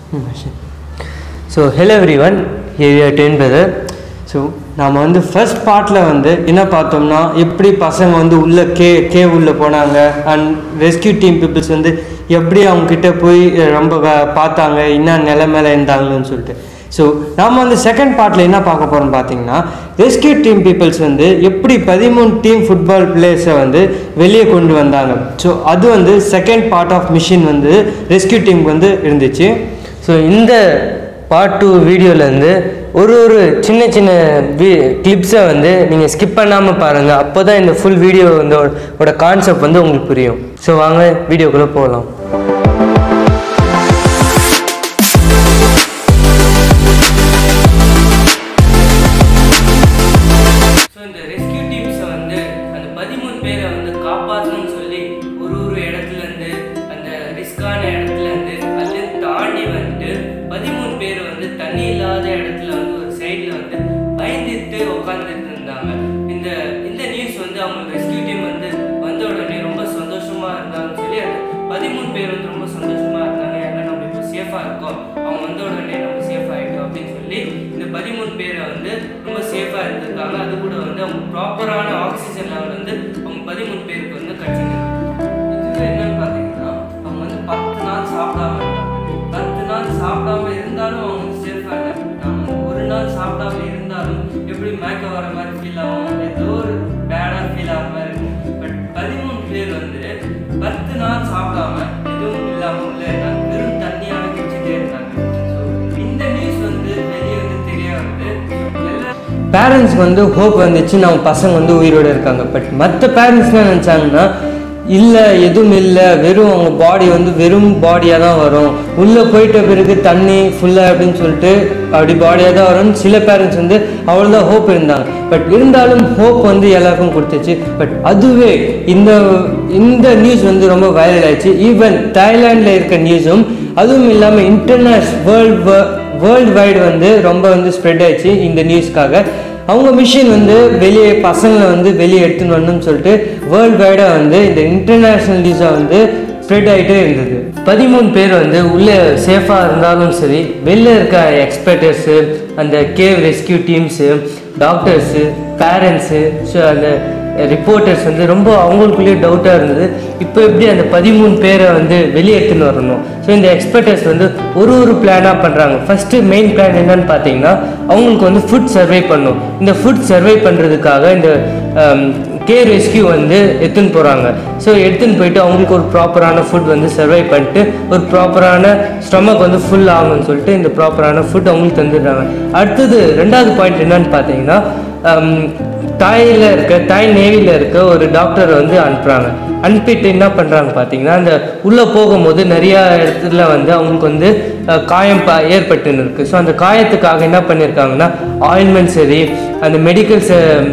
so hello everyone here then brother so நாம் வந்து first பார்ட்டில் வந்து என்ன பார்த்தோம்னா எப்படி பசங்க வந்து உள்ளே கே கே உள்ளே போனாங்க அண்ட் ரெஸ்கியூ டீம் பீப்புள்ஸ் வந்து எப்படி அவங்க கிட்ட போய் அஹ், ரொம்ப வ- பார்த்தாங்க என்ன நிலைமையில இருந்தாங்கன்னு சொல்லிட்டு ஸோ நாம் வந்து செகண்ட் பார்ட்டில் என்ன பார்க்க போகிறோம் பார்த்தீங்கன்னா ரெஸ்கியூ டீம் பீப்புள்ஸ் வந்து எப்படி பதிமூணு டீம் ஃபுட்பால் பிளேயர்ஸை வந்து வெளியே கொண்டு வந்தாங்க ஸோ அது வந்து செகண்ட் பார்ட் ஆஃப் மிஷின் வந்து ரெஸ்கியூ டீமுக்கு வந்து இருந்துச்சு ஸோ இந்த பார்ட் டூ வீடியோலேருந்து ஒரு ஒரு சின்ன சின்ன வி கிளிப்ஸை வந்து நீங்கள் ஸ்கிப் பண்ணாமல் பாருங்கள் அப்போ தான் இந்த ஃபுல் வீடியோ வந்து ஓட கான்செப்ட் வந்து உங்களுக்கு புரியும் ஸோ வாங்க வீடியோக்குள்ளே போகலாம் ஸோ இந்த ரெஸ்கியூ டீம்ஸை வந்து அந்த பதிமூணு பேரை வந்து காப்பாற்றணும்னு சொல்லி ஒரு ஒரு இடத்துல இருந்து அந்த ரிஸ்கான இடத்துல இருந்து அதுலேருந்து தாண்டி வந்துட்டு பதிமூணு பேர் வந்து தண்ணி இல்லாத இடத்துல வந்து ஒரு சைடில் வந்து பயந்துட்டு உட்காந்துட்டு இருந்தாங்க இந்த இந்த நியூஸ் வந்து அவங்க ரெஸ்கியூ டீம் வந்து வந்த உடனே ரொம்ப சந்தோஷமா இருந்தாங்கன்னு சொல்லி அந்த பதிமூணு பேர் வந்து ரொம்ப சந்தோஷமா இருந்தாங்க ஏன்னா நம்ம இப்போ சேஃபாக இருக்கோம் அவங்க வந்த உடனே நம்ம சேஃப் ஆகிட்டோம் அப்படின்னு சொல்லி இந்த பதிமூணு பேரை வந்து ரொம்ப சேஃபாக இருந்திருக்காங்க அது கூட வந்து அவங்க ப்ராப்பரான ஆக்சிஜன் லெவல் வந்து அவங்க பதிமூணு பேருக்கு வந்து கிடச்சிங்க இது என்னன்னு பார்த்தீங்கன்னா அவங்க வந்து பத்து நாள் சாப்பிடாம இருந்தாங்க பத்து நாள் சாப்பிடாம இருந்தாலும் அவங்க சேஃபாக இருந்தாங்க அவங்க ஒரு நாள் சாப்பிடாம இருந்தாலும் எப்படி மயக்க வர மாதிரி ஃபீல் ஆகும் ஏதோ ஒரு பேடாக ஃபீல் ஆகிற மாதிரி இருக்கும் பட் பதிமூணு பேர் வந்து பத்து நாள் சாப்பிடாம எதுவும் இல்லாமல் உள்ள இருந்தாங்க வெறும் தண்ணியாக குடிச்சிட்டே இருந்தாங்க ஸோ இந்த நியூஸ் வந்து வெளியே வந்து தெரிய வந்து எல்லா பேரண்ட்ஸ்க்கு வந்து ஹோப் வந்துச்சு நம்ம பசங்க வந்து உயிரோடு இருக்காங்க பட் மற்ற பேரண்ட்ஸ் என்ன நினச்சாங்கன்னா இல்லை எதுவும் இல்லை வெறும் அவங்க பாடி வந்து வெறும் பாடியாக தான் வரும் உள்ளே போயிட்ட பிறகு தண்ணி ஃபுல்லாக அப்படின்னு சொல்லிட்டு அப்படி பாடியாக தான் வரும்னு சில பேரண்ட்ஸ் வந்து அவ்வளோதான் ஹோப் இருந்தாங்க பட் இருந்தாலும் ஹோப் வந்து எல்லாருக்கும் கொடுத்துச்சு பட் அதுவே இந்த இந்த நியூஸ் வந்து ரொம்ப வைரல் ஆயிடுச்சு ஈவன் தாய்லாண்டில் இருக்க நியூஸும் அதுவும் இல்லாமல் இன்டர்நேஷ் வேர்ல்டு வேர்ல்டு வைடு வந்து ரொம்ப வந்து ஸ்ப்ரெட் ஆயிடுச்சு இந்த நியூஸ்க்காக அவங்க மிஷின் வந்து வெளியே பசங்களை வந்து வெளியே எடுத்துன்னு வரணும்னு சொல்லிட்டு வேர்ல்டு வைடாக வந்து இந்த இன்டர்நேஷ்னல் நியூஸாக வந்து ஸ்ப்ரெட் ஆகிட்டே இருந்தது பதிமூணு பேர் வந்து உள்ளே சேஃபாக இருந்தாலும் சரி வெளில இருக்க எக்ஸ்பர்டர்ஸு அந்த cave rescue teams doctors parents so அந்த ரிப்போர்ட்டர்ஸ் வந்து ரொம்ப அவங்களுக்குள்ளேயே டவுட்டாக இருந்தது இப்போ எப்படி அந்த பதிமூணு பேரை வந்து வெளியே எடுத்துன்னு வரணும் ஸோ இந்த எக்ஸ்பர்டர்ஸ் வந்து ஒரு ஒரு பிளானாக பண்ணுறாங்க ஃபஸ்ட்டு மெயின் பிளான் என்னன்னு பார்த்தீங்கன்னா அவங்களுக்கு வந்து ஃபுட் சர்வை பண்ணும் இந்த ஃபுட் சர்வை பண்ணுறதுக்காக இந்த கே ரெஸ்கியூ வந்து எடுத்துன்னு போகிறாங்க ஸோ எடுத்துன்னு போயிட்டு அவங்களுக்கு ஒரு ப்ராப்பரான ஃபுட் வந்து சர்வை பண்ணிட்டு ஒரு ப்ராப்பரான ஸ்டொமக் வந்து ஃபுல் ஆகணும்னு சொல்லிட்டு இந்த ப்ராப்பரான ஃபுட் அவங்களுக்கு தந்துடுறாங்க அடுத்தது ரெண்டாவது பாயிண்ட் என்னன்னு பார்த்தீங்கன்னா ஹம், தாயில் இருக்க தாய் நேவியில் இருக்க ஒரு டாக்டர் வந்து அனுப்புகிறாங்க அனுப்பிட்டு என்ன பண்ணுறாங்க பார்த்தீங்கன்னா அந்த உள்ளே போகும்போது நிறையா இடத்துல வந்து அவங்களுக்கு வந்து அஹ், காயம் ப ஏற்பட்டுன்னு இருக்குது ஸோ அந்த காயத்துக்காக என்ன பண்ணியிருக்காங்கன்னா ஆயில்மெண்ட் சரி அந்த மெடிக்கல்ஸ்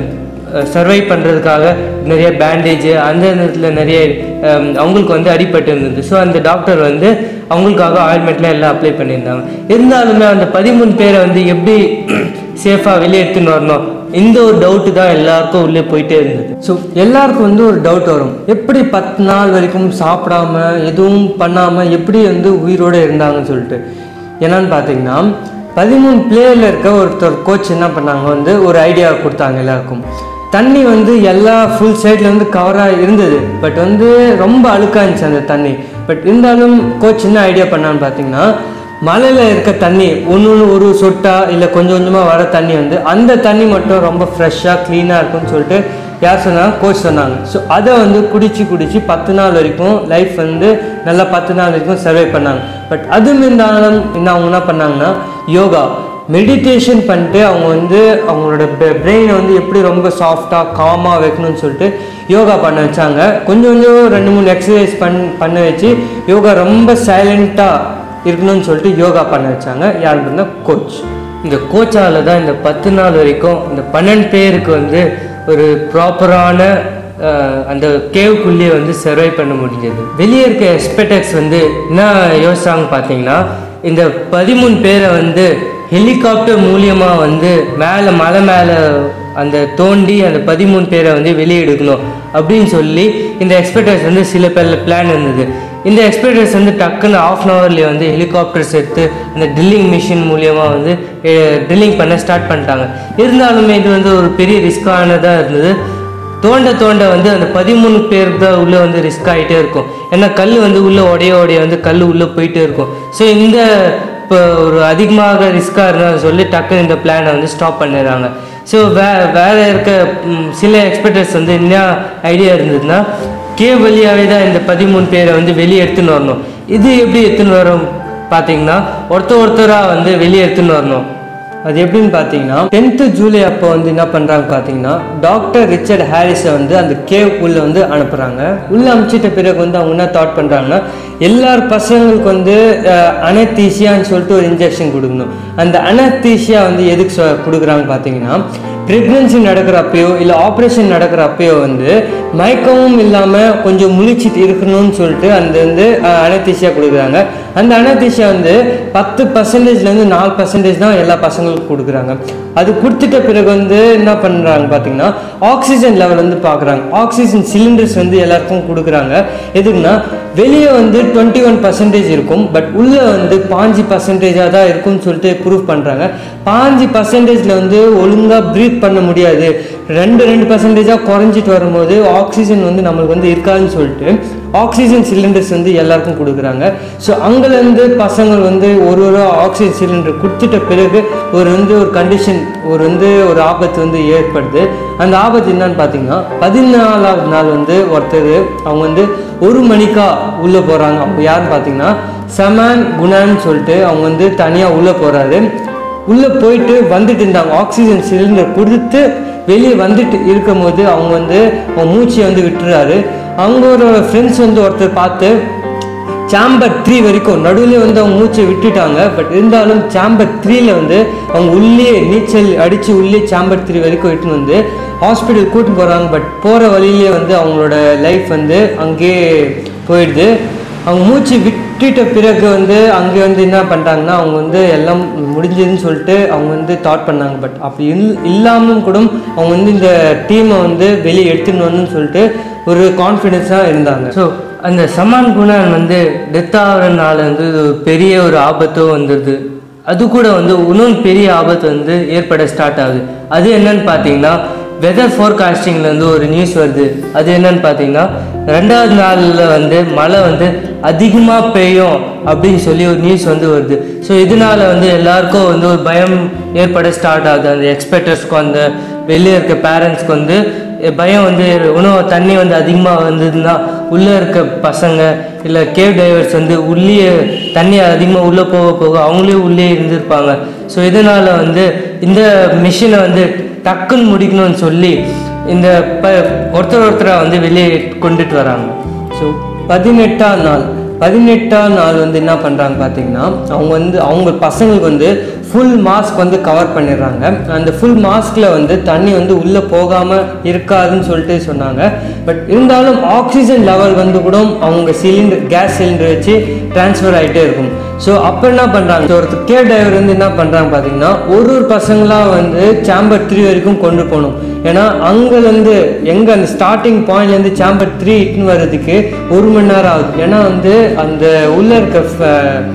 சர்வை பண்ணுறதுக்காக நிறைய பேண்டேஜ் அந்த நேரத்தில் நிறைய ஹம், அவங்களுக்கு வந்து அடிபட்டு இருந்தது ஸோ அந்த டாக்டர் வந்து அவங்களுக்காக ஆயில்மெண்ட்லாம் எல்லாம் அப்ளை பண்ணியிருந்தாங்க இருந்தாலுமே அந்த பதிமூணு பேரை வந்து எப்படி சேஃபாக வெளியே எடுத்துன்னு வரணும் இந்த ஒரு டவுட்டு தான் எல்லாருக்கும் உள்ளே போயிட்டே இருந்தது ஸோ எல்லாருக்கும் வந்து ஒரு டவுட் வரும் எப்படி பத்து நாள் வரைக்கும் சாப்பிடாம எதுவும் பண்ணாமல் எப்படி வந்து உயிரோடு இருந்தாங்கன்னு சொல்லிட்டு என்னன்னு பார்த்தீங்கன்னா பதிமூணு பிளேயரில் இருக்க ஒருத்தர் கோச் என்ன பண்ணாங்க வந்து ஒரு ஐடியா கொடுத்தாங்க எல்லாருக்கும் தண்ணி வந்து எல்லா ஃபுல் சைடில் வந்து கவராக இருந்தது பட் வந்து ரொம்ப அழுக்கா இருந்துச்சு அந்த தண்ணி பட் இருந்தாலும் கோச் என்ன ஐடியா பண்ணான்னு பார்த்தீங்கன்னா மலையில் இருக்க தண்ணி ஒன்று ஒன்று ஒரு சொட்டா இல்லை கொஞ்சம் கொஞ்சமாக வர தண்ணி வந்து அந்த தண்ணி மட்டும் ரொம்ப ஃப்ரெஷ்ஷாக க்ளீனாக இருக்கும்னு சொல்லிட்டு யார் சொன்னாங்க கோச் சொன்னாங்க ஸோ அதை வந்து குடிச்சு குடிச்சு பத்து நாள் வரைக்கும் லைஃப் வந்து நல்லா பத்து நாள் வரைக்கும் சர்வை பண்ணாங்க பட் அதுவும் இருந்தாலும் என்ன அவங்க என்ன பண்ணாங்கன்னா யோகா மெடிடேஷன் பண்ணிட்டு அவங்க வந்து அவங்களோட பிரெயினை வந்து எப்படி ரொம்ப சாஃப்டாக காமாக வைக்கணும்னு சொல்லிட்டு யோகா பண்ண வச்சாங்க கொஞ்சம் கொஞ்சம் ரெண்டு மூணு எக்ஸசைஸ் பண் பண்ண வச்சு யோகா ரொம்ப சைலண்ட்டாக இருக்கணும்னு சொல்லிட்டு யோகா பண்ண வச்சாங்க யார் இருந்தால் கோச் இந்த கோச்சால தான் இந்த பத்து நாள் வரைக்கும் இந்த பன்னெண்டு பேருக்கு வந்து ஒரு ப்ராப்பரான அந்த கேவுக்குள்ளேயே வந்து சர்வை பண்ண முடிஞ்சது வெளியே இருக்க எக்ஸ்பெக்டர்ஸ் வந்து என்ன யோசிச்சாங்க பார்த்தீங்கன்னா இந்த பதிமூணு பேரை வந்து ஹெலிகாப்டர் மூலியமாக வந்து மேலே மலை மேலே அந்த தோண்டி அந்த பதிமூணு பேரை வந்து வெளியே எடுக்கணும் அப்படின்னு சொல்லி இந்த எக்ஸ்பெக்டர்ஸ் வந்து சில பேர் பிளான் இருந்தது இந்த எக்ஸ்பெக்டர்ஸ் வந்து டக்குன்னு ஆஃப் அன் ஹவர்லேயே வந்து ஹெலிகாப்டர்ஸ் எடுத்து இந்த ட்ரில்லிங் மிஷின் மூலியமாக வந்து ட்ரில்லிங் பண்ண ஸ்டார்ட் பண்ணிட்டாங்க இருந்தாலுமே இது வந்து ஒரு பெரிய ரிஸ்கானதாக இருந்தது தோண்ட தோண்ட வந்து அந்த பதிமூணு பேர் தான் உள்ளே வந்து ரிஸ்க் ஆகிட்டே இருக்கும் ஏன்னா கல் வந்து உள்ளே உடைய உடைய வந்து கல் உள்ளே போயிட்டே இருக்கும் ஸோ இந்த இப்போ ஒரு அதிகமாக ரிஸ்க்காக இருந்தால் சொல்லி டக்குன்னு இந்த பிளானை வந்து ஸ்டாப் பண்ணிடுறாங்க ஸோ வே வேறு இருக்க ம், சில எக்ஸ்பெக்டர்ஸ் வந்து என்ன ஐடியா இருந்ததுன்னா கே வழியாகவே தான் இந்த பதிமூணு பேரை வந்து வெளியே எடுத்துன்னு வரணும் இது எப்படி எடுத்துன்னு வரும் பார்த்தீங்கன்னா ஒருத்தர் ஒருத்தராக வந்து வெளியே எடுத்துன்னு வரணும் அது எப்படின்னு பார்த்தீங்கன்னா டென்த்து ஜூலை அப்போ வந்து என்ன பண்ணுறாங்க பார்த்தீங்கன்னா டாக்டர் ரிச்சர்ட் ஹாரிஸை வந்து அந்த கேவ் உள்ள வந்து அனுப்புகிறாங்க உள்ளே அனுப்பிச்சிட்ட பிறகு வந்து அவங்க என்ன தாட் பண்ணுறாங்கன்னா எல்லார் பசங்களுக்கு வந்து அனத்தீசியான்னு சொல்லிட்டு ஒரு இன்ஜெக்ஷன் கொடுக்கணும் அந்த அனத்தீசியா வந்து எதுக்கு சொ- கொடுக்குறாங்க பார்த்தீங்கன்னா ப்ரெக்னென்சி நடக்கிறப்பயோ இல்லை ஆப்ரேஷன் நடக்கிறப்பயோ வந்து மயக்கமும் இல்லாமல் கொஞ்சம் முழிச்சிட்டு இருக்கணும்னு சொல்லிட்டு அந்த வந்து அனத்தீசியா கொடுக்குறாங்க அந்த அனத்தீசியா வந்து பத்து பர்சன்டேஜ்லேருந்து நாலு பர்சன்டேஜ் தான் எல்லா பசங்களுக்கும் கொடுக்குறாங்க அது கொடுத்துட்ட பிறகு வந்து என்ன பண்ணுறாங்க பார்த்தீங்கன்னா ஆக்சிஜன் லெவல் வந்து பார்க்குறாங்க ஆக்சிஜன் சிலிண்டர்ஸ் வந்து எல்லாருக்கும் கொடுக்குறாங்க எதுக்குன்னா வெளியே வந்து டுவெண்ட்டி ஒன் பர்சன்டேஜ் இருக்கும் பட் உள்ளே வந்து பாஞ்சு பர்சன்டேஜாக தான் இருக்கும்னு சொல்லிட்டு ப்ரூவ் பண்ணுறாங்க பாஞ்சு பர்சன்டேஜில் வந்து ஒழுங்காக ப்ரீத் பண்ண முடியாது ரெண்டு ரெண்டு பர்சன்டேஜாக குறைஞ்சிட்டு வரும்போது ஆக்சிஜன் வந்து நம்மளுக்கு வந்து இருக்காதுன்னு சொல்லிட்டு ஆக்சிஜன் சிலிண்டர்ஸ் வந்து எல்லாருக்கும் கொடுக்குறாங்க ஸோ அங்கேருந்து பசங்கள் வந்து ஒரு ஒரு ஆக்சிஜன் சிலிண்டர் கொடுத்துட்ட பிறகு ஒரு வந்து ஒரு கண்டிஷன் ஒரு வந்து ஒரு ஆபத்து வந்து ஏற்படுது அந்த ஆபத்து என்னன்னு பார்த்தீங்கன்னா பதினாலாவது நாள் வந்து ஒருத்தர் அவங்க வந்து ஒரு மணிக்கா உள்ளே போகிறாங்க அவங்க யாருன்னு பார்த்தீங்கன்னா சமான் குணான்னு சொல்லிட்டு அவங்க வந்து தனியாக உள்ளே போகிறாரு உள்ளே போயிட்டு வந்துட்டு இருந்தாங்க ஆக்சிஜன் சிலிண்டர் கொடுத்து வெளியே வந்துட்டு இருக்கும்போது அவங்க வந்து அவங்க மூச்சை வந்து விட்டுறாரு அவங்களோட ஃப்ரெண்ட்ஸ் வந்து ஒருத்தர் பார்த்து சாம்பர் த்ரீ வரைக்கும் நடுவில் வந்து அவங்க மூச்சை விட்டுட்டாங்க பட் இருந்தாலும் சாம்பர் த்ரீல வந்து அவங்க உள்ளே நீச்சல் அடித்து உள்ளே சாம்பர் த்ரீ வரைக்கும் இட்டுன்னு வந்து ஹாஸ்பிட்டல் கூட்டு போகிறாங்க பட் போகிற வழியிலே வந்து அவங்களோட லைஃப் வந்து அங்கேயே போயிடுது அவங்க மூச்சு விட்டுட்ட பிறகு வந்து அங்கே வந்து என்ன பண்ணுறாங்கன்னா அவங்க வந்து எல்லாம் முடிஞ்சதுன்னு சொல்லிட்டு அவங்க வந்து தாட் பண்ணாங்க பட் அப்படி இல் இல்லாமலும் கூட அவங்க வந்து இந்த டீமை வந்து வெளியே எடுத்துன்னு வரணும்னு சொல்லிட்டு ஒரு கான்ஃபிடென்ஸாக இருந்தாங்க ஸோ அந்த சமான் குணான் வந்து டெத் ஆகிறனால வந்து இது ஒரு பெரிய ஒரு ஆபத்தும் வந்துடுது அது கூட வந்து இன்னொன்று பெரிய ஆபத்து வந்து ஏற்பட ஸ்டார்ட் ஆகுது அது என்னன்னு பார்த்தீங்கன்னா வெதர் ஃபோர்காஸ்டிங்கில் வந்து ஒரு நியூஸ் வருது அது என்னன்னு பார்த்தீங்கன்னா ரெண்டாவது நாளில் வந்து மழை வந்து அதிகமாக பெய்யும் அப்படின்னு சொல்லி ஒரு நியூஸ் வந்து வருது ஸோ இதனால வந்து எல்லாருக்கும் வந்து ஒரு பயம் ஏற்பட ஸ்டார்ட் ஆகுது அந்த எக்ஸ்பெக்டர்ஸ்க்கும் அந்த வெளியே இருக்க பேரண்ட்ஸ்க்கு வந்து பயம் வந்து உணவு தண்ணி வந்து அதிகமாக வந்ததுன்னா உள்ளே இருக்க பசங்க இல்லை கேவ் டைவர்ஸ் வந்து உள்ளே தண்ணி அதிகமாக உள்ளே போக போக அவங்களே உள்ளே இருந்திருப்பாங்க ஸோ இதனால் வந்து இந்த மிஷினை வந்து டக்குன்னு முடிக்கணும்னு சொல்லி இந்த ப ஒருத்தர் ஒருத்தராக வந்து வெளியே கொண்டுட்டு வராங்க ஸோ பதினெட்டாம் நாள் பதினெட்டாம் நாள் வந்து என்ன பண்ணுறாங்க பார்த்தீங்கன்னா அவங்க வந்து அவங்க பசங்களுக்கு வந்து ஃபுல் மாஸ்க் வந்து கவர் பண்ணிடுறாங்க அந்த ஃபுல் மாஸ்கில் வந்து தண்ணி வந்து உள்ளே போகாமல் இருக்காதுன்னு சொல்லிட்டு சொன்னாங்க பட் இருந்தாலும் ஆக்சிஜன் லெவல் வந்து கூட அவங்க சிலிண்டர் கேஸ் சிலிண்டர் வச்சு ட்ரான்ஸ்ஃபர் ஆகிட்டே இருக்கும் ஸோ அப்போ என்ன பண்ணுறாங்க ஒரு கே டிரைவர் வந்து என்ன பண்ணுறாங்க பார்த்தீங்கன்னா ஒரு ஒரு பசங்களாக வந்து சாம்பர் த்ரீ வரைக்கும் கொண்டு போகணும் ஏன்னா அங்கேருந்து எங்கே அந்த ஸ்டார்டிங் பாயிண்ட்லேருந்து சாம்பர் த்ரீ இட்டுன்னு வர்றதுக்கு ஒரு மணி நேரம் ஆகுது ஏன்னா வந்து அந்த உள்ளே இருக்க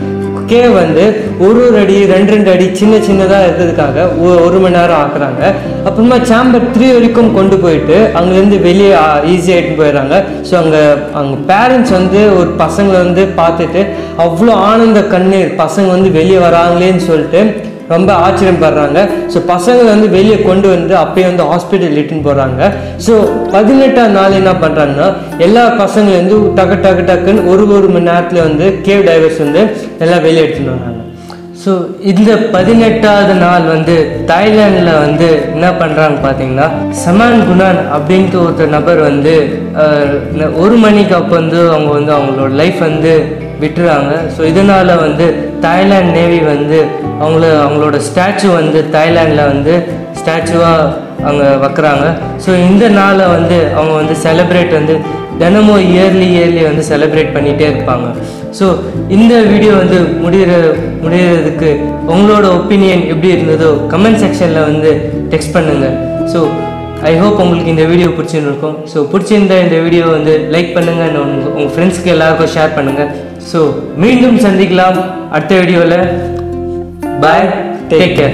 கே வந்து ஒரு ஒரு அடி ரெண்டு ரெண்டு அடி சின்ன சின்னதாக இருக்கிறதுக்காக ஒ- ஒரு மணி நேரம் ஆக்குறாங்க அப்புறமா சாம்பர் த்ரீ வரைக்கும் கொண்டு போயிட்டு அங்கேருந்து வெளியே ஈஸியாக எடுத்துன்னு போயிடுறாங்க ஸோ அங்கே அவங்க பேரண்ட்ஸ் வந்து ஒரு பசங்களை வந்து பார்த்துட்டு அவ்வளோ ஆனந்த கண்ணீர் பசங்க வந்து வெளியே வராங்களேன்னு சொல்லிட்டு ரொம்ப ஆச்சரியப்படுறாங்க ஸோ பசங்களை வந்து வெளியே கொண்டு வந்து அப்பயே வந்து ஹாஸ்பிட்டல் இட்டுன்னு போகிறாங்க ஸோ பதினெட்டாம் நாள் என்ன பண்ணுறாங்கன்னா எல்லா பசங்களையும் வந்து டக்கு டக்கு டக்குன்னு ஒரு ஒரு மணி நேரத்தில் வந்து கேவ் டைவர்ஸ் வந்து எல்லாம் வெளியே எடுத்துன்னு வராங்க ஸோ இந்த பதினெட்டாவது நாள் வந்து தாய்லாண்டில் வந்து என்ன பண்ணுறாங்க பார்த்தீங்கன்னா சமான் குணான் அப்படின்ட்டு ஒருத்தர் நபர் வந்து அஹ், ந- ஒரு மணிக்கு அப்போ வந்து அவங்க வந்து அவங்களோட லைஃப் வந்து விட்டுறாங்க ஸோ இதனால் வந்து தாய்லாந்து நேவி வந்து அவங்கள அவங்களோட ஸ்டாச்சு வந்து தாய்லாண்டில் வந்து ஸ்டாச்சுவாக அங்கே வைக்கிறாங்க ஸோ இந்த நாளை வந்து அவங்க வந்து செலிப்ரேட் வந்து தினமும் இயர்லி இயர்லி வந்து செலிப்ரேட் பண்ணிகிட்டே இருப்பாங்க ஸோ இந்த வீடியோ வந்து முடிகிற முடிகிறதுக்கு உங்களோட ஒப்பீனியன் எப்படி இருந்ததோ கமெண்ட் செக்ஷனில் வந்து டெக்ஸ்ட் பண்ணுங்கள் ஸோ ஐ ஹோப் உங்களுக்கு இந்த வீடியோ பிடிச்சிருக்கும் ஸோ பிடிச்சிருந்தா இந்த வீடியோ வந்து லைக் பண்ணுங்கள் and உங்க உங்கள் ஃப்ரெண்ட்ஸ்க்கு எல்லாருக்கும் ஷேர் பண்ணுங்கள் ஸோ மீண்டும் சந்திக்கலாம் அடுத்த வீடியோவில் பாய் டேக் கேர்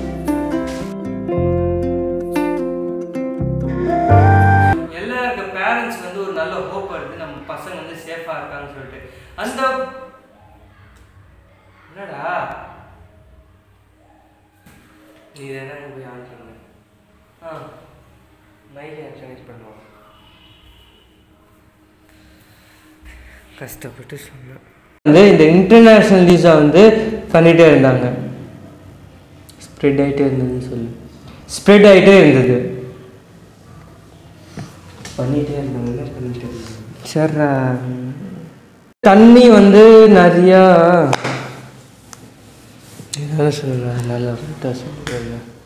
எல்லாருக்க பேரண்ட்ஸ் வந்து ஒரு நல்ல ஹோப் எடுத்து நம்ம பசங்க வந்து சேஃபாக இருக்காங்கன்னு சொல்லிட்டு அந்த என்னடா நீ தானே போய் ஆன் பண்ணு ஆ மைக் ஆக்ஷனைஸ் பண்ணுவோம் கஷ்டப்பட்டு சொன்னேன் வந்து இந்த இன்டர்நேஷ்னல் நியூஸை வந்து பண்ணிகிட்டே இருந்தாங்க ஸ்ப்ரெட் ஆகிட்டே இருந்ததுன்னு சொல்லு ஸ்ப்ரெட் ஆகிட்டே இருந்தது பண்ணிகிட்டே இருந்தாங்க பண்ணிகிட்டே இருந்தாங்க சரிடா தண்ணி வந்து நிறையா ஏதாவது சொல்லுங்க நல்லா சொல்லுங்க